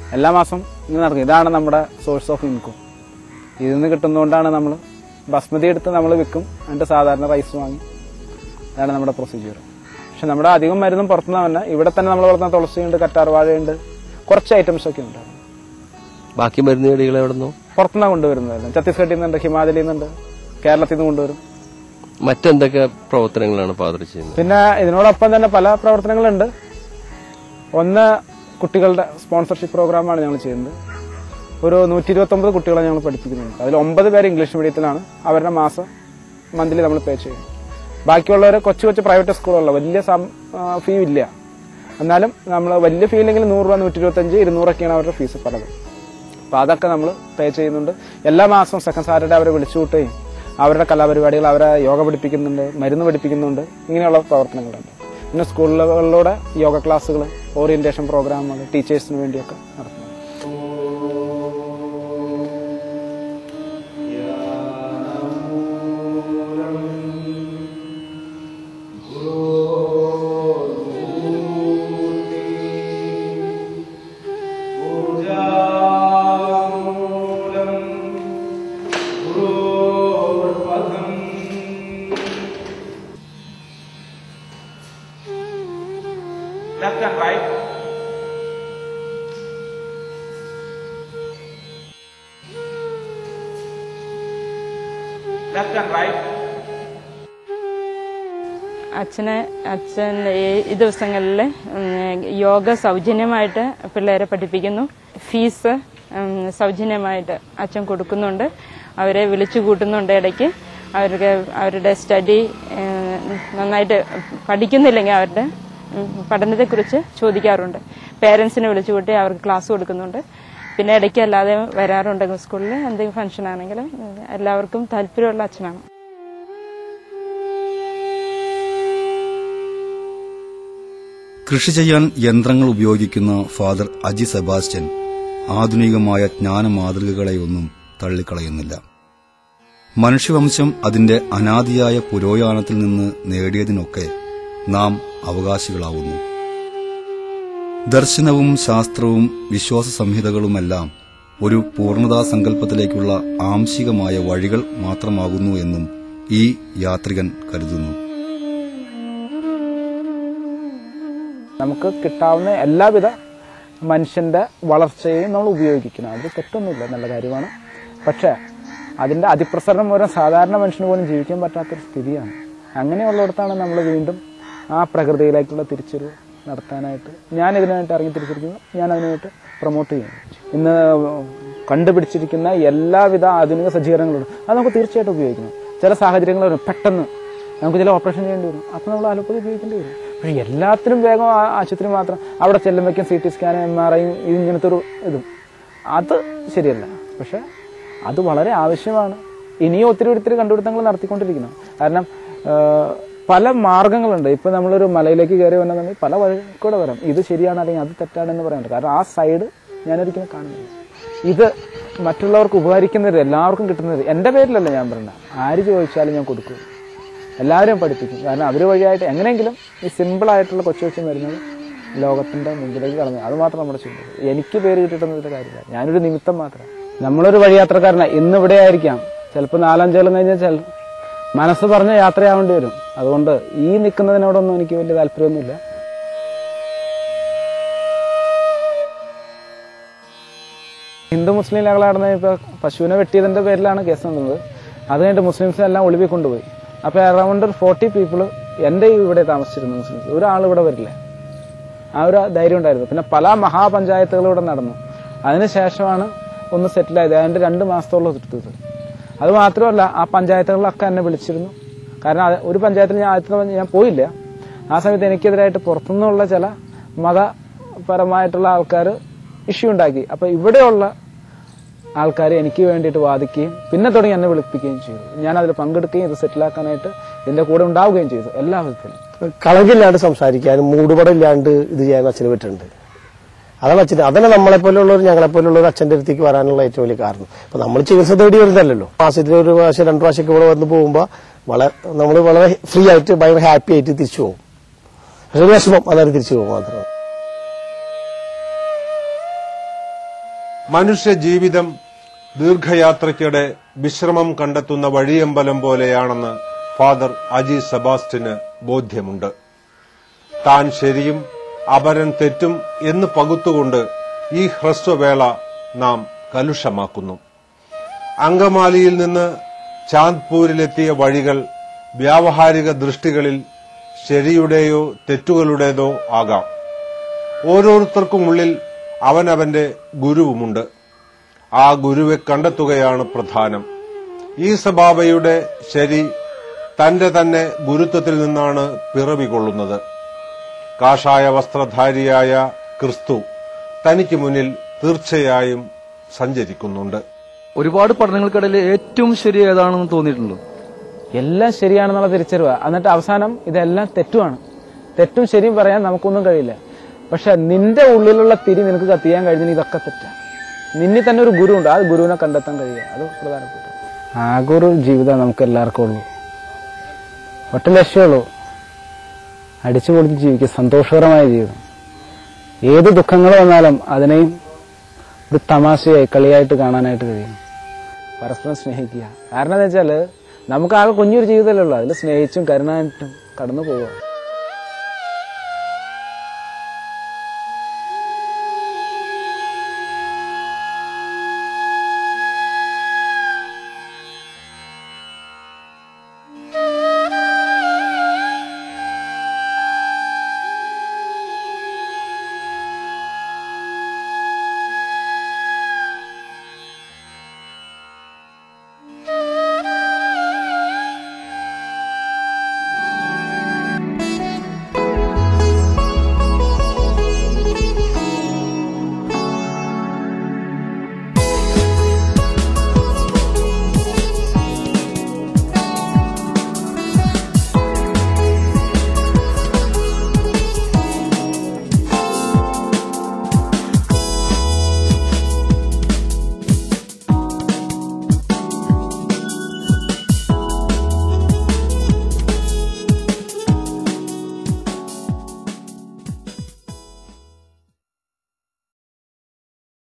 എല്ലാ മാസം ഇങ്ങനെ നടക്കും ഇതാണ് നമ്മുടെ സോഴ്സ് ഓഫ് ഇൻകം ഇതിൽ നിന്ന് കിട്ടുന്നതുകൊണ്ടാണ് നമ്മൾ ബസ്മതി എടുത്ത് നമ്മൾ വിൽക്കും എന്നിട്ട് സാധാരണ റൈസ് വാങ്ങി അതാണ് നമ്മുടെ പ്രൊസീജിയർ പക്ഷെ നമ്മുടെ അധികം മരുന്നും പുറത്തുനിന്ന് തന്നെ ഇവിടെ തന്നെ നമ്മൾ വളർത്തുന്ന തുളസിയുണ്ട് കറ്റാർവാഴയുണ്ട് കുറച്ച് ഐറ്റംസ് ഒക്കെ ഉണ്ട് ബാക്കി മരുന്ന് ചെടികൾ എവിടെ നിന്നോ പുറത്തുനിന്നാണ് കൊണ്ടുവരുന്നത് ഛത്തീസ്ഗഡിൽ നിന്നുണ്ട് ഹിമാചലിൽ നിന്നുണ്ട് കേരളത്തിൽ നിന്ന് കൊണ്ടുവരും മറ്റെന്തൊക്കെ പ്രവർത്തനങ്ങളാണ് ഫാദർ ചെയ്യുന്നത് പിന്നെ ഇതിനോടൊപ്പം തന്നെ പല പ്രവർത്തനങ്ങളുണ്ട് ഒന്ന് കുട്ടികളുടെ സ്പോൺസർഷിപ്പ് പ്രോഗ്രാമാണ് ഞങ്ങൾ ചെയ്യുന്നത് ഒരു നൂറ്റി ഇരുപത്തൊമ്പത് കുട്ടികളെ ഞങ്ങൾ പഠിപ്പിക്കുന്നുണ്ട് അതിൽ ഒമ്പത് പേര് ഇംഗ്ലീഷ് മീഡിയത്തിലാണ് അവരുടെ മാസം മന്ത്ലി നമ്മൾ പേ ചെയ്യും ബാക്കിയുള്ളവർ കൊച്ചു കൊച്ചു പ്രൈവറ്റ് സ്കൂളുള്ള വലിയ ഫീ ഇല്ല എന്നാലും നമ്മൾ വലിയ ഫീ ഇല്ലെങ്കിൽ നൂറ് രൂപ നൂറ്റി ഇരുപത്തഞ്ച് ഇരുന്നൂറൊക്കെയാണ് അവരുടെ ഫീസ് പലത് അപ്പോൾ അതൊക്കെ നമ്മൾ പേ ചെയ്യുന്നുണ്ട് എല്ലാ മാസവും സെക്കൻഡ് സാറ്റർഡേ അവരെ വിളിച്ചു കൂട്ടുകയും അവരുടെ കലാപരിപാടികൾ അവരെ യോഗ പഠിപ്പിക്കുന്നുണ്ട് മരുന്ന് പഠിപ്പിക്കുന്നുണ്ട് ഇങ്ങനെയുള്ള പ്രവർത്തനങ്ങളുണ്ട് പിന്നെ സ്കൂളുകളിലൂടെ യോഗ ക്ലാസ്സുകൾ ഓറിയന്റേഷൻ പ്രോഗ്രാമുകൾ ടീച്ചേഴ്സിന് വേണ്ടിയൊക്കെ നടത്തുന്നു Left and right. Left and right. അച്ഛനെ അച്ഛൻ ഈ ഈ ദിവസങ്ങളിൽ ഉം, യോഗ സൗജന്യമായിട്ട് പിള്ളേരെ പഠിപ്പിക്കുന്നു ഫീസ് ഉം, സൗജന്യമായിട്ട് അച്ഛൻ കൊടുക്കുന്നുണ്ട് അവരെ വിളിച്ചു കൂട്ടുന്നുണ്ട് ഇടയ്ക്ക് അവർക്ക് അവരുടെ സ്റ്റഡി ഉം, നന്നായിട്ട് പഠിക്കുന്നില്ലെങ്കിൽ അവരുടെ ഉം, പഠനത്തെക്കുറിച്ച് ചോദിക്കാറുണ്ട് പേരൻസിനെ വിളിച്ചു കൂട്ടി അവർക്ക് ക്ലാസ് കൊടുക്കുന്നുണ്ട് പിന്നെ ഇടയ്ക്ക് അല്ലാതെ വരാറുണ്ട് സ്കൂളിൽ എന്തെങ്കിലും ഫംഗ്ഷൻ ആണെങ്കിലും ഉം, എല്ലാവർക്കും താല്പര്യമുള്ള അച്ഛനാണ് കൃഷി ചെയ്യാൻ യന്ത്രങ്ങൾ ഉപയോഗിക്കുന്ന ഫാദർ അജി സെബാസ്റ്റ്യൻ ആധുനികമായ ജ്ഞാന മാതൃകകളെയൊന്നും തള്ളിക്കളയുന്നില്ല മനുഷ്യവംശം അതിന്റെ അനാദിയായ പുരോയാനത്തിൽ നിന്ന് നേടിയതിനൊക്കെ നാം അവകാശികളാവുന്നു ദർശനവും ശാസ്ത്രവും വിശ്വാസ സംഹിതകളുമെല്ലാം ഒരു പൂർണ്ണതാ സങ്കല്പത്തിലേക്കുള്ള ആംശികമായ വഴികൾ മാത്രമാകുന്നു എന്നും ഈ യാത്രികൻ കരുതുന്നു നമുക്ക് കിട്ടാവുന്ന എല്ലാവിധ മനുഷ്യന്റെ വളർച്ചയെയും നമ്മൾ ഉപയോഗിക്കണം അത് തെറ്റൊന്നുമില്ല നല്ല കാര്യമാണ് പക്ഷേ അതിന്റെ അതിപ്രസരണം മൂലം സാധാരണ മനുഷ്യന് പോലും ജീവിക്കാൻ പറ്റാത്തൊരു സ്ഥിതിയാണ് അങ്ങനെയുള്ളിടത്താണ് നമ്മൾ വീണ്ടും ആ പ്രകൃതിയിലേക്കുള്ള തിരിച്ചൊരു നടത്താനായിട്ട് ഞാൻ ഇതിനായിട്ട് ഇറങ്ങി തിരിച്ചിരിക്കുന്നു ഞാൻ അതിനായിട്ട് പ്രൊമോട്ട് ചെയ്യുന്നു ഇന്ന് കണ്ടുപിടിച്ചിരിക്കുന്ന എല്ലാവിധ ആധുനിക സജ്ജീകരണങ്ങളും അത് നമുക്ക് തീർച്ചയായിട്ടും ഉപയോഗിക്കണം ചില സാഹചര്യങ്ങൾ വരും പെട്ടെന്ന് നമുക്ക് ചില ഓപ്പറേഷൻ ചെയ്യേണ്ടി വരും അപ്പോൾ നമ്മൾ അലോപ്പതി ഉപയോഗിക്കേണ്ടി വരും പക്ഷേ എല്ലാത്തിനും വേഗം ആ- ആശുപത്രി മാത്രം അവിടെ ചെല്ലുമ്പോഴേക്കും സി ടി സ്കാനും എം ആർ ഐയും ഇങ്ങനത്തെ ഒരു ഇതും അത് ശരിയല്ല പക്ഷെ അത് വളരെ ആവശ്യമാണ് ഇനിയും ഒത്തിരി ഒത്തിരി കണ്ടുപിടുത്തങ്ങൾ നടത്തിക്കൊണ്ടിരിക്കണം കാരണം ആ, പല മാർഗങ്ങളുണ്ട് ഇപ്പൊ നമ്മളൊരു മലയിലേക്ക് കയറി വന്നെന്നുണ്ടെങ്കിൽ പല വഴി കൂടെ വരാം ഇത് ശരിയാണ് അല്ലെങ്കിൽ അത് തെറ്റാണെന്ന് പറയാനുണ്ട് കാരണം ആ സൈഡ് ഞാനൊരിക്കലും കാണുന്നില്ല ഇത് മറ്റുള്ളവർക്ക് ഉപകരിക്കുന്നത് എല്ലാവർക്കും കിട്ടുന്നത് എൻ്റെ പേരിലല്ല ഞാൻ പറയുന്നത് ആര് ചോദിച്ചാലും ഞാൻ കൊടുക്കും എല്ലാവരെയും പഠിപ്പിക്കും കാരണം അവർ വഴിയായിട്ട് എങ്ങനെയെങ്കിലും ഈ സിമ്പിൾ ആയിട്ടുള്ള കൊച്ചു കൊച്ചു മരുന്നുകൾ ലോകത്തിന്റെ മുമ്പിലേക്ക് കളഞ്ഞു അത് മാത്രം നമ്മുടെ ചിന്ത എനിക്ക് പേര് കിട്ടിയിട്ടൊന്നും കാര്യമില്ല ഞാനൊരു നിമിത്തം മാത്രം നമ്മളൊരു വഴിയാത്രക്കാരനാണ് ഇന്ന് ഇവിടെ ആയിരിക്കാം ചിലപ്പോൾ നാലഞ്ചോളം കഴിഞ്ഞാൽ ചില മനസ്സ് പറഞ്ഞ യാത്രയാവേണ്ടി വരും അതുകൊണ്ട് ഈ നിൽക്കുന്നതിനോടൊന്നും എനിക്ക് വലിയ താല്പര്യമൊന്നുമില്ല ഹിന്ദു മുസ്ലിം ലഹള നടന്ന ഇപ്പൊ പശുവിനെ വെട്ടിയതിന്റെ പേരിലാണ് കേസ് നടന്നത് അത് കഴിഞ്ഞിട്ട് മുസ്ലിംസ് എല്ലാം ഒളിവി കൊണ്ടുപോയി അപ്പൊ അറൗണ്ട് ഒരു ഫോർട്ടി പീപ്പിൾ എന്റെ ഇവിടെ താമസിച്ചിരുന്നു മുസ്ലിംസ് ഒരാൾ ഇവിടെ വരില്ല ആ ഒരു ധൈര്യം ഉണ്ടായിരുന്നു പിന്നെ പല മഹാപഞ്ചായത്തുകളും ഇവിടെ നടന്നു അതിനുശേഷമാണ് ഒന്ന് സെറ്റിൽ ആയത് അതിന്റെ രണ്ട് മാസത്തോളം എടുത്തത് അത് മാത്രമല്ല ആ പഞ്ചായത്തുകളിലൊക്കെ എന്നെ വിളിച്ചിരുന്നു കാരണം അത് ഒരു പഞ്ചായത്തിൽ ഞാൻ ആദ്യത്തെ പഞ്ച- ഞാൻ പോയില്ല ആ സമയത്ത് എനിക്കെതിരായിട്ട് പുറത്തുനിന്നുള്ള ചില മതപരമായിട്ടുള്ള ആൾക്കാർ ഇഷ്യൂ ഉണ്ടാക്കി അപ്പൊ ഇവിടെയുള്ള ആൾക്കാർ എനിക്ക് വേണ്ടിയിട്ട് വാദിക്കുകയും പിന്നെ തുടങ്ങി എന്നെ വിളിപ്പിക്കുകയും ചെയ്തു ഞാൻ അതിൽ പങ്കെടുക്കുകയും ഇത് സെറ്റിലാക്കാനായിട്ട് ഇതിന്റെ കൂടെ ഉണ്ടാവുകയും ചെയ്തു എല്ലാ വിധത്തിലും കളങ്കില്ലാണ്ട് സംസാരിക്കാനും മൂടുപടമില്ലാണ്ട് ഇത് ചെയ്യാൻ അച്ഛന് പറ്റുന്നുണ്ട് അതാണ് അച്ഛന് അതന്നെ നമ്മളെ പോലുള്ളവർ ഞങ്ങളെ പോലുള്ളവർ അച്ഛന്റെ അടുത്തേക്ക് വരാനുള്ള ഏറ്റവും വലിയ കാരണം ഇപ്പൊ നമ്മൾ ചികിത്സ തേടി വരുന്നതല്ലല്ലോ മാസത്തിൽ ഒരു പ്രാവശ്യം രണ്ടു പ്രാവശ്യമൊക്കെ ഇവിടെ വന്ന് പോകുമ്പോൾ വളരെ നമ്മൾ വളരെ ഫ്രീ ആയിട്ട് ഭയങ്കര ഹാപ്പി ആയിട്ട് തിരിച്ചു പോകും പക്ഷെ ഒരു വിഷമം അതാണ് തിരിച്ചു പോകും മാത്രം മനുഷ്യ ജീവിതം ദീർഘയാത്രയ്ക്കിടെ വിശ്രമം കണ്ടെത്തുന്ന വഴിയമ്പലം പോലെയാണെന്ന് ഫാദർ അജി സെബാസ്റ്റിന് ബോധ്യമുണ്ട് താൻ ശരിയും അപരൻ തെറ്റും എന്ന് പകുത്തുകൊണ്ട് ഈ ഹ്രസ്വവേള നാം കലുഷമാക്കുന്നു അങ്കമാലിയിൽ നിന്ന് ചാന്ദ്പൂരിലെത്തിയ വഴികൾ വ്യാവഹാരിക ദൃഷ്ടികളിൽ ശരിയുടെയോ തെറ്റുകളുടേതോ ആകാം ഓരോരുത്തർക്കുമുള്ളിൽ അവനവന്റെ ഗുരുവുമുണ്ട് ആ ഗുരുവെ കണ്ടെത്തുകയാണ് പ്രധാനം ഈ സബാബയുടെ ശരി തന്റെ തന്നെ ഗുരുത്വത്തിൽ നിന്നാണ് പിറവികൊള്ളുന്നത് കാഷായ വസ്ത്രധാരിയായ ക്രിസ്തു തനിക്ക് മുന്നിൽ തീർച്ചയായും സഞ്ചരിക്കുന്നുണ്ട് ഒരുപാട് പഠനങ്ങൾക്കിടയിൽ ഏറ്റവും ശരി ഏതാണെന്ന് തോന്നിയിട്ടുണ്ടോ എല്ലാം ശരിയാണെന്നുള്ള തിരിച്ചറിവ് എന്നിട്ട് അവസാനം ഇതെല്ലാം തെറ്റുമാണ് തെറ്റും ശരിയും പറയാൻ നമുക്കൊന്നും കഴിയില്ല പക്ഷെ നിന്റെ ഉള്ളിലുള്ള തിരി നിനക്ക് കത്തിയാൻ കഴിഞ്ഞാൽ ഇതൊക്കെ തെറ്റാണ് നിന്നിൽ തന്നെ ഒരു ഗുരു ഉണ്ട് ആ ഗുരുവിനെ കണ്ടെത്താൻ കഴിയുക അത് പ്രധാനപ്പെട്ട ആകെ ഒരു ജീവിതം നമുക്ക് എല്ലാവർക്കും ഉള്ളൂ ഒറ്റ ലക്ഷ്യമുള്ളൂ അടിച്ചു പൊളിച്ച് ജീവിക്കുക സന്തോഷകരമായ ജീവിതം ഏത് ദുഃഖങ്ങൾ വന്നാലും അതിനെയും ഒരു തമാശയായി കളിയായിട്ട് കാണാനായിട്ട് കഴിയും പരസ്പരം സ്നേഹിക്കുക കാരണം എന്താ വെച്ചാൽ നമുക്ക് ആകെ കുഞ്ഞൊരു ജീവിതമല്ലേ ഉള്ളൂ അതിൽ സ്നേഹിച്ചും കരുണായിട്ടും കടന്നു പോവുക